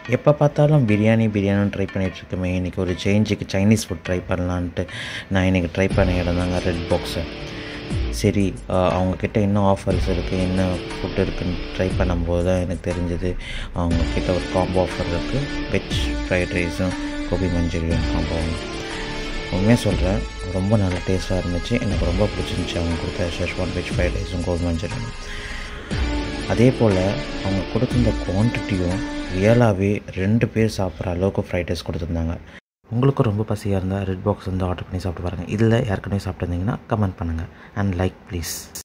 எப்போ பார்த்தாலும் பிரியாணி பிரியாணி ட்ரை பண்ணிகிட்ருக்கோமே இன்றைக்கி ஒரு சேஞ்சுக்கு சைனீஸ் ஃபுட் ட்ரை பண்ணலான்ட்டு நான் இன்றைக்கி ட்ரை பண்ண இடம் தாங்க ரெட் பாக்ஸு சரி ஆஹ் அவங்கக்கிட்ட இன்னும் ஆஃபர்ஸ் இருக்குது என்ன ஃபுட் இருக்குன்னு ட்ரை பண்ணும்போது தான் எனக்கு தெரிஞ்சது அவங்கக்கிட்ட ஒரு காம்போ ஆஃபர் இருக்குது வெஜ் ஃப்ரைட் ரைஸும் கோபி மஞ்சூரியன் காம்போ உண்மையாக சொல்கிறேன் ரொம்ப நல்ல டேஸ்ட்டாக இருந்துச்சு எனக்கு ரொம்ப பிடிச்சிருந்துச்சி அவங்க கொடுத்த ஷெஷ்வான் வெஜ் ஃப்ரைட் ரைஸும் கோபி மஞ்சூரியன் அதே போல் அவங்க கொடுத்துருந்த குவான்டிட்டியும் ரியலாகவே ரெண்டு பேர் சாப்பிட்ற அளவுக்கு ஃப்ரைட் ரைஸ் கொடுத்துருந்தாங்க உங்களுக்கும் ரொம்ப பசியாக இருந்தால் ரெட் பாக்ஸ் வந்து ஆர்டர் பண்ணி சாப்பிட்டு பாருங்கள் இதில் ஏற்கனவே சாப்பிட்டுருந்தீங்கன்னா கமெண்ட் பண்ணுங்கள் அண்ட் லைக் ப்ளீஸ்